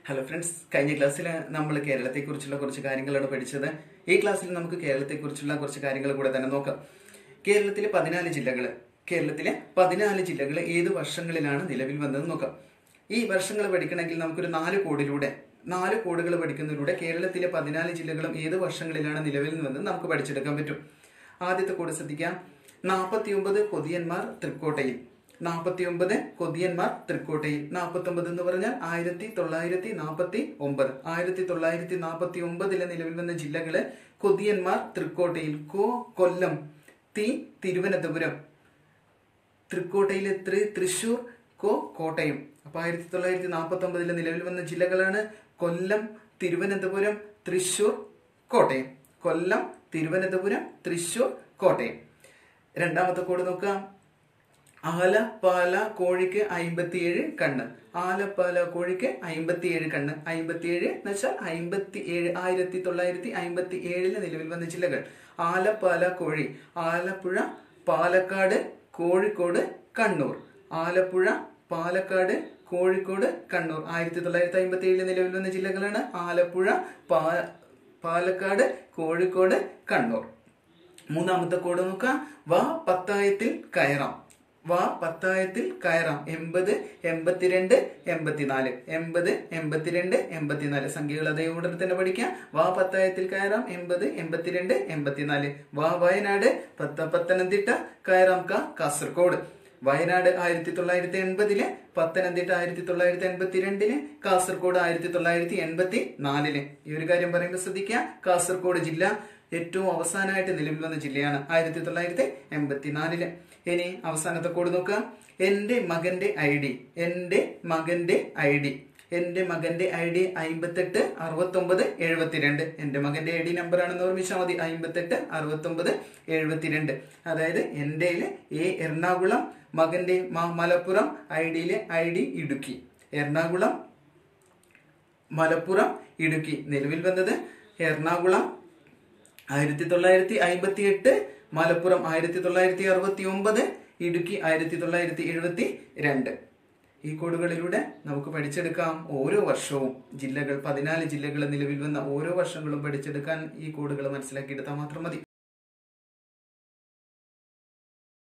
hello friends കഴിഞ്ഞ ക്ലാസ്സിൽ നമ്മൾ കേരളത്തെക്കുറിച്ചുള്ള കുറച്ച് കാര്യങ്ങളാണ് പഠിച്ചത് ഈ ക്ലാസ്സിൽ നമുക്ക് കേരളത്തെക്കുറിച്ചുള്ള കുറച്ച് കാര്യങ്ങൾ കൂടെ തന്നെ നോക്കാം കേരളത്തിലെ പതിനാല് ജില്ലകൾ കേരളത്തിലെ പതിനാല് ജില്ലകൾ ഏത് വർഷങ്ങളിലാണ് നിലവിൽ വന്നത് നോക്കാം ഈ വർഷങ്ങൾ പഠിക്കണമെങ്കിൽ നമുക്കൊരു നാല് കോഡിലൂടെ നാല് കോഡുകൾ പഠിക്കുന്നതിലൂടെ കേരളത്തിലെ പതിനാല് ജില്ലകളും ഏത് വർഷങ്ങളിലാണ് നിലവിൽ വന്നത് നമുക്ക് പഠിച്ചെടുക്കാൻ പറ്റും ആദ്യത്തെ കോഡ് ശ്രദ്ധിക്കാം നാൽപ്പത്തിയൊമ്പത് കൊതിയന്മാർ തൃക്കോട്ടയിൽ നാൽപ്പത്തിയൊമ്പത് കൊതിയന്മാർ തൃക്കോട്ടയിൽ നാൽപ്പത്തൊമ്പത് എന്ന് പറഞ്ഞാൽ ആയിരത്തി തൊള്ളായിരത്തി നാൽപ്പത്തി ഒമ്പത് ആയിരത്തി തൊള്ളായിരത്തി നാൽപ്പത്തി ഒമ്പതിലെ നിലവിൽ വന്ന ജില്ലകള് കൊതിയന്മാർ തൃക്കോട്ടയിൽ കോ കൊല്ലം തി തിരുവനന്തപുരം തൃക്കോട്ടയിലെ ത്രി തൃശൂർ കോ കോട്ടയം അപ്പൊ ആയിരത്തി തൊള്ളായിരത്തി നാൽപ്പത്തി ഒമ്പതിലെ നിലവിൽ വന്ന ജില്ലകളാണ് കൊല്ലം തിരുവനന്തപുരം തൃശൂർ കോട്ടയം കൊല്ലം തിരുവനന്തപുരം തൃശൂർ കോട്ടയം രണ്ടാമത്തെ കോഡ് നോക്കാം ആലപ്പാല കോഴിക്ക് അയിമ്പത്തിയേഴ് കണ്ണ് ആലപ്പാല കോഴിക്ക് അയിമ്പത്തിയേഴ് കണ്ണ് അയിമ്പത്തിയേഴ് എന്ന് വെച്ചാൽ അയിമ്പത്തി ഏഴ് ആയിരത്തി തൊള്ളായിരത്തി അയിമ്പത്തി ഏഴില് നിലവിൽ വന്ന ജില്ലകൾ ആലപ്പാല കോഴി ആലപ്പുഴ പാലക്കാട് കോഴിക്കോട് കണ്ണൂർ ആലപ്പുഴ പാലക്കാട് കോഴിക്കോട് കണ്ണൂർ ആയിരത്തി തൊള്ളായിരത്തി അമ്പത്തി ഏഴില് നിലവിൽ വന്ന ജില്ലകളാണ് ആലപ്പുഴ പാ പാലക്കാട് കോഴിക്കോട് കണ്ണൂർ മൂന്നാമത്തെ കോഡ് നോക്കാം വാ പത്തായത്തിൽ കയറാം വാ പത്തായത്തിൽ കയറാം എൺപത് എൺപത്തിരണ്ട് എൺപത്തിനാല് എൺപത് എൺപത്തിരണ്ട് എൺപത്തിനാല് സംഖ്യകൾ അതേ ഓർഡറിൽ തന്നെ പഠിക്കാം വാ പത്തായത്തിൽ കയറാം എൺപത് എൺപത്തിരണ്ട് എൺപത്തിനാല് വാ വയനാട് പത്ത പത്തനംതിട്ട കയറാം ക കാസർഗോഡ് വയനാട് ആയിരത്തി തൊള്ളായിരത്തി എൺപതില് പത്തനംതിട്ട ആയിരത്തി തൊള്ളായിരത്തി എൺപത്തി രണ്ടില് കാസർഗോഡ് ആയിരത്തി തൊള്ളായിരത്തി എൺപത്തി നാലില് ഈ ഒരു കാര്യം പറയുമ്പോൾ ശ്രദ്ധിക്കുക കാസർഗോഡ് ജില്ല ഏറ്റവും അവസാനമായിട്ട് നിലവിൽ വന്ന ജില്ലയാണ് ആയിരത്തി തൊള്ളായിരത്തി എൺപത്തിനാലില് ഇനി അവസാനത്തെ കോഡ് നോക്കുക എന്റെ മകന്റെ ഐ ഡി എന്റെ മകന്റെ ഐ ഡി എന്റെ മകന്റെ ഐ ഡി അമ്പത്തെട്ട് അറുപത്തൊമ്പത് എഴുപത്തിരണ്ട് എന്റെ മകന്റെ ഐ ഡി നമ്പർ ആണെന്ന് ഓർമ്മിച്ചാൽ മതി അമ്പത്തെട്ട് അറുപത്തൊമ്പത് എഴുപത്തിരണ്ട് അതായത് എൻ്റെ എ എറണാകുളം മകന്റെ മ- മലപ്പുറം ഐ ഡിയിലെ ഐ ഡി ഇടുക്കി എറണാകുളം മലപ്പുറം ഇടുക്കി നിലവിൽ വന്നത് എറണാകുളം ആയിരത്തി തൊള്ളായിരത്തി അമ്പത്തി എട്ട് മലപ്പുറം ആയിരത്തി തൊള്ളായിരത്തി അറുപത്തി ഒമ്പത് ഇടുക്കി ആയിരത്തി തൊള്ളായിരത്തി എഴുപത്തി രണ്ട് ഈ കോഡുകളിലൂടെ നമുക്ക് പഠിച്ചെടുക്കാം ഓരോ വർഷവും ജില്ലകൾ പതിനാല് ജില്ലകൾ നിലവിൽ വന്ന ഓരോ വർഷങ്ങളും പഠിച്ചെടുക്കാൻ ഈ കോഡുകൾ മനസ്സിലാക്കിയെടുത്താൽ മാത്രം മതി